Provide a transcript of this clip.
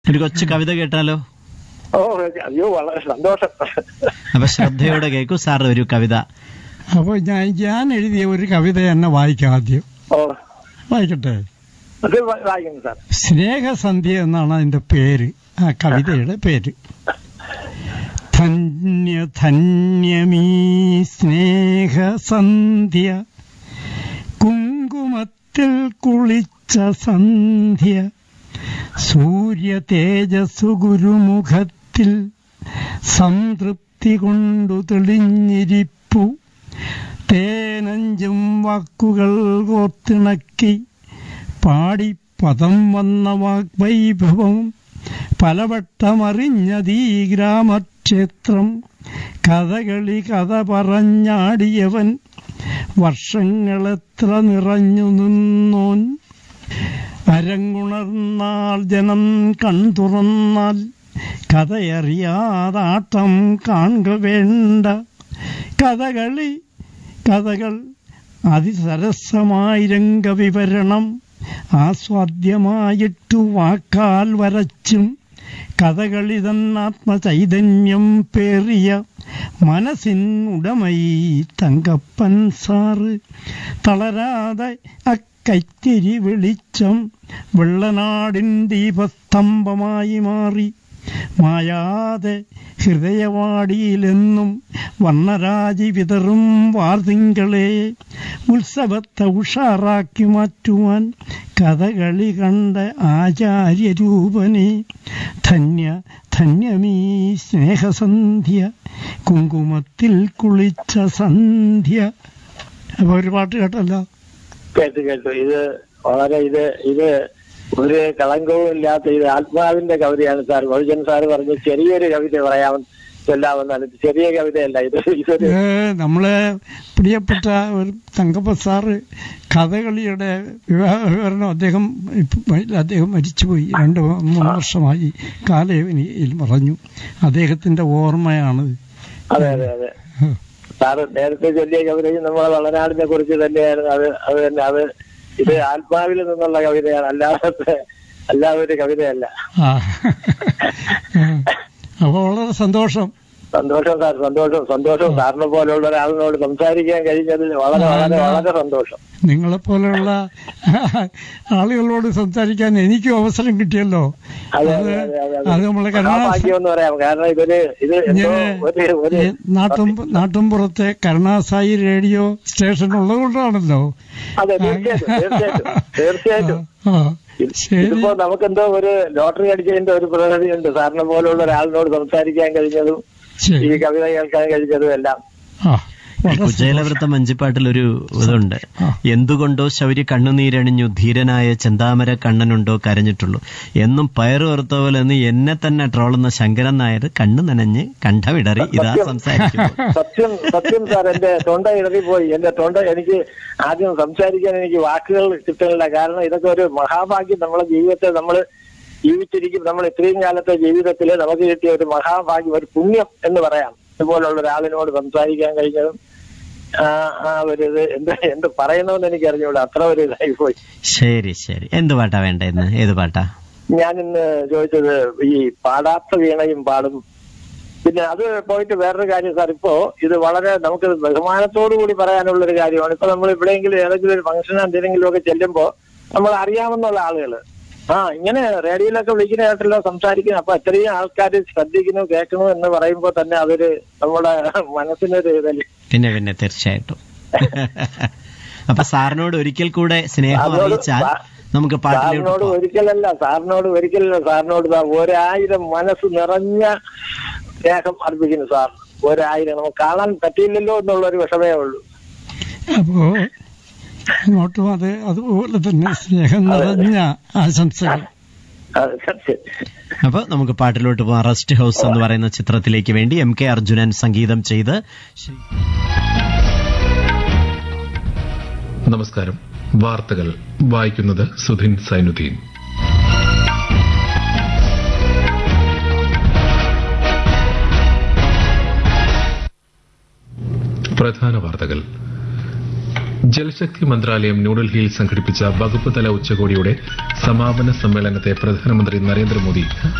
ഒരു കൊച്ചു കവിത കേട്ടാലോ ഓ അയ്യോ വളരെ സന്തോഷം അപ്പൊ ശ്രദ്ധയോടെ കേൾക്കൂ സാർ ഒരു കവിത അപ്പോൾ ഞാൻ ഞാൻ എഴുതിയ ഒരു കവിത എന്നെ വായിക്കാം ആദ്യം ഓ വായിക്കട്ടെ അത് വാ- വായിക്കുന്നു സാർ സ്നേഹസന്ധ്യ എന്നാണ് അതിന്റെ പേര് ആ കവിതയുടെ പേര് ധന്യ ധന്യമീ സ്നേഹസന്ധ്യ കുങ്കുമത്തിൽ കുളിച്ച സന്ധ്യ സൂര്യ തേജസ്സു ഗുരുമുഖത്തിൽ സംതൃപ്തി കൊണ്ടു തെളിഞ്ഞിരിപ്പു തേനഞ്ചും വാക്കുകൾ കോർത്തിണക്കി പാടി പദം വന്ന വാഗ്വൈഭവം പലവട്ടമറിഞ്ഞതീ ഗ്രാമക്ഷേത്രം കഥകളി കഥ പറഞ്ഞാടിയവൻ വർഷങ്ങളെത്ര നിറഞ്ഞു നിന്നോൻ അരങ്ങുണർന്നാൽ ജനം കൺതുറന്നാൽ കഥയറിയാതാട്ടം കാണുക വേണ്ട കഥകളി കഥകൾ അതിസരസമായി രംഗവിവരണം ആസ്വാദ്യമായിട്ടു വാക്കാൽ വരച്ചും കഥകളി തന്നാത്മചൈതന്യം പേറിയ മനസ്സിൻ ഉടമയി തങ്കപ്പൻ സാറ് തളരാതെ അക്കൈത്തിരി വെളിച്ചം വെള്ളനാടിൻ ദീപസ്തംഭമായി മാറി മായാതെ ഹൃദയവാടിയിലെന്നും വർണ്ണരാജി വിതറും വാർതിങ്കളെ ഉത്സവത്തെ ഉഷാറാക്കി മാറ്റുവാൻ കഥകളി കണ്ട ആചാര്യരൂപനെ ധന്യ ധന്യമീ സ്നേഹസന്ധ്യ കുങ്കുമത്തിൽ കുളിച്ച സന്ധ്യ അപ്പൊ ഒരു പാട്ട് കേട്ടല്ലോ കേട്ടു കേട്ടു ഇത് വളരെ ഇത് ഇത് ഒരു കളങ്കവും ഇല്ലാത്ത ഇത് ആത്മാവിന്റെ കവിതയാണ് സാർ ബഹുജൻ സാർ പറഞ്ഞു ചെറിയൊരു കവിത പറയാമെന്ന് ചൊല്ലാമെന്നാണ് ഇത് ചെറിയ കവിതയല്ല ഇത് ഇതൊരു ഏ, നമ്മളെ പ്രിയപ്പെട്ട ഒരു തങ്കപ്പ സാറ് കഥകളിയുടെ വിവാഹ വിവരണം അദ്ദേഹം ഇപ്പ- അദ്ദേഹം മരിച്ചുപോയി രണ്ട് മൂന്ന് വർഷമായി കാലയവനിയിൽ പറഞ്ഞു അദ്ദേഹത്തിന്റെ ഓർമ്മയാണത് അതെ അതെ അതെ സാറ് നേരത്തെ ചൊല്ലിയ കവിതയും നമ്മളെ വളനാടിനെ കുറിച്ച് തന്നെയായിരുന്നു അത് അത് തന്നെ അത് ഇത് ആത്മാവിൽ നിന്നുള്ള കവിതയാണ് അല്ലാതെ അല്ലാതെ ഒരു കവിതയല്ല ആ അപ്പൊ വളരെ സന്തോഷം സന്തോഷം സാർ സന്തോഷം സന്തോഷം സാറിനെ പോലെയുള്ള ഒരാളിനോട് സംസാരിക്കാൻ കഴിഞ്ഞതിൽ വളരെ വളരെ വളരെ സന്തോഷം നിങ്ങളെപ്പോലെയുള്ള ആളുകളോട് സംസാരിക്കാൻ എനിക്കും അവസരം കിട്ടിയല്ലോ അതെ അത് അതെ അതെ അതെ അത് നമ്മളെ കരുണാസ ഭാഗ്യം എന്ന് പറയാം കാരണം ഇതൊരു ഇത് എന്തോ ഒരു ഒരു ഈ നാട്ടും നാട്ടുംപുറത്തെ കരുണാസായി റേഡിയോ സ്റ്റേഷൻ ഉള്ളതുകൊണ്ടാണല്ലോ അതെ തീർച്ചയായിട്ടും തീർച്ചയായിട്ടും തീർച്ചയായിട്ടും ആ, ഇത് ശരി ഇതിപ്പോ നമുക്കെന്തോ ഒരു ലോട്ടറി അടിച്ചതിന്റെ ഒരു പ്രകൃതിയുണ്ട് സാറിനെ പോലുള്ള ഒരാളിനോട് സംസാരിക്കാൻ കഴിഞ്ഞതും ഈ ശരി കവിത കേൾക്കാൻ കഴിഞ്ഞതും എല്ലാം ആ ഈ വളരെ കുചേലവൃത്ത മഞ്ചിപ്പാട്ടിൽ ഒരു ഇതുണ്ട് ആ. എന്തുകൊണ്ടോ ശൗര്യ കണ്ണുനീരണിഞ്ഞു ധീരനായ ചെന്താമര കണ്ണനുണ്ടോ കരഞ്ഞിട്ടുള്ളൂ എന്നും പയറ് ഓർത്ത പോലെ എന്ന് എന്നെ തന്നെ ട്രോളുന്ന ശങ്കരൻ നായർ കണ്ണു നനഞ്ഞ് കണ്ഠവിടറി ഇതാ സംസാരിക്കുന്നു സത്യം സത്യം സാർ എന്റെ തൊണ്ട ഇടറിപ്പോയി എന്റെ തൊണ്ട എനിക്ക് ആദ്യം സംസാരിക്കാൻ എനിക്ക് വാക്കുകൾ കിട്ടുന്നില്ല കാരണം ഇതൊക്കെ ഒരു മഹാഭാഗ്യം നമ്മളെ ജീവിതത്തെ നമ്മൾ ജീവിച്ചിരിക്കും നമ്മൾ ഇത്രയും കാലത്തെ ജീവിതത്തിൽ നമുക്ക് കിട്ടിയ ഒരു മഹാഭാഗ്യം ഒരു പുണ്യം എന്ന് പറയാം ഇതുപോലുള്ള ഒരാളിനോട് സംസാരിക്കാൻ കഴിഞ്ഞതും ആ, ആ ഒരു ഇത് എന്ത് എന്ത് പറയണമെന്ന് എനിക്ക് അറിഞ്ഞൂടാ അത്ര ഒരു ഇതായി പോയി ശരി ശരി എന്ത് പാട്ടാ വേണ്ട ഇന്ന് ഏത് പാട്ടാ ഞാൻ ഇന്ന് ചോദിച്ചത് ഈ പാടാത്ത വീണയും പാടും പിന്നെ അത് പോയിട്ട് വേറൊരു കാര്യം സാർ ഇപ്പോ ഇത് വളരെ നമുക്ക് ബഹുമാനത്തോടു കൂടി പറയാനുള്ള ഒരു കാര്യമാണ് ഇപ്പൊ നമ്മൾ എവിടെയെങ്കിലും ഏതെങ്കിലും ഒരു ഫംഗ്ഷൻ എന്തെങ്കിലും ഒക്കെ ചെല്ലുമ്പോ നമ്മൾ അറിയാവുന്ന ആളുകൾ ആ ഇങ്ങനെ റേഡിയോയിലൊക്കെ വിളിക്കുന്ന കേട്ടല്ലോ സംസാരിക്കുന്നു അപ്പൊ അത്രയും ആൾക്കാർ ശ്രദ്ധിക്കുന്നു കേൾക്കുന്നു എന്ന് പറയുമ്പോൾ തന്നെ അതൊരു നമ്മുടെ മനസ്സിനൊരു ഇതല്ലേ പിന്നെ പിന്നെ തീർച്ചയായിട്ടും അപ്പൊ സാറിനോട് ഒരിക്കൽ കൂടെ സ്നേഹം അതോട് അറിയിച്ചാൽ സാ- നമുക്ക് പാട്ടിലോട്ട് സാറിനോട് പോവാം. ഒരിക്കലല്ല സാറിനോട് ഒരിക്കലല്ല സാറിനോട് ദാ ഒരായിരം മനസ്സ് നിറഞ്ഞ സ്നേഹം അർപ്പിക്കുന്നു സാർ ഒരായിരം നമുക്ക് കാണാൻ പറ്റിയില്ലല്ലോ എന്നുള്ള ഒരു വിഷമേ ഉള്ളൂ അപ്പോ അങ്ങോട്ടും അത് അതുപോലെ തന്നെ സ്നേഹം നിറഞ്ഞ ആശംസകൾ അത് സത്യം. അപ്പൊ നമുക്ക് പാട്ടിലോട്ട് പോവാം റെസ്റ്റ് ഹൗസ് എന്ന് പറയുന്ന ചിത്രത്തിലേക്ക് വേണ്ടി എം കെ അർജുനൻ സംഗീതം ചെയ്ത് ശ്രീ നമസ്കാരം വാർത്തകൾ വായിക്കുന്നത് സുധിൻ സൈനുദ്ദീൻ പ്രധാന വാർത്തകൾ ജൽശക്തി മന്ത്രാലയം ന്യൂഡൽഹിയിൽ സംഘടിപ്പിച്ച വകുപ്പ് തല ഉച്ചകോടിയുടെ സമാപന സമ്മേളനത്തെ പ്രധാനമന്ത്രി നരേന്ദ്രമോദി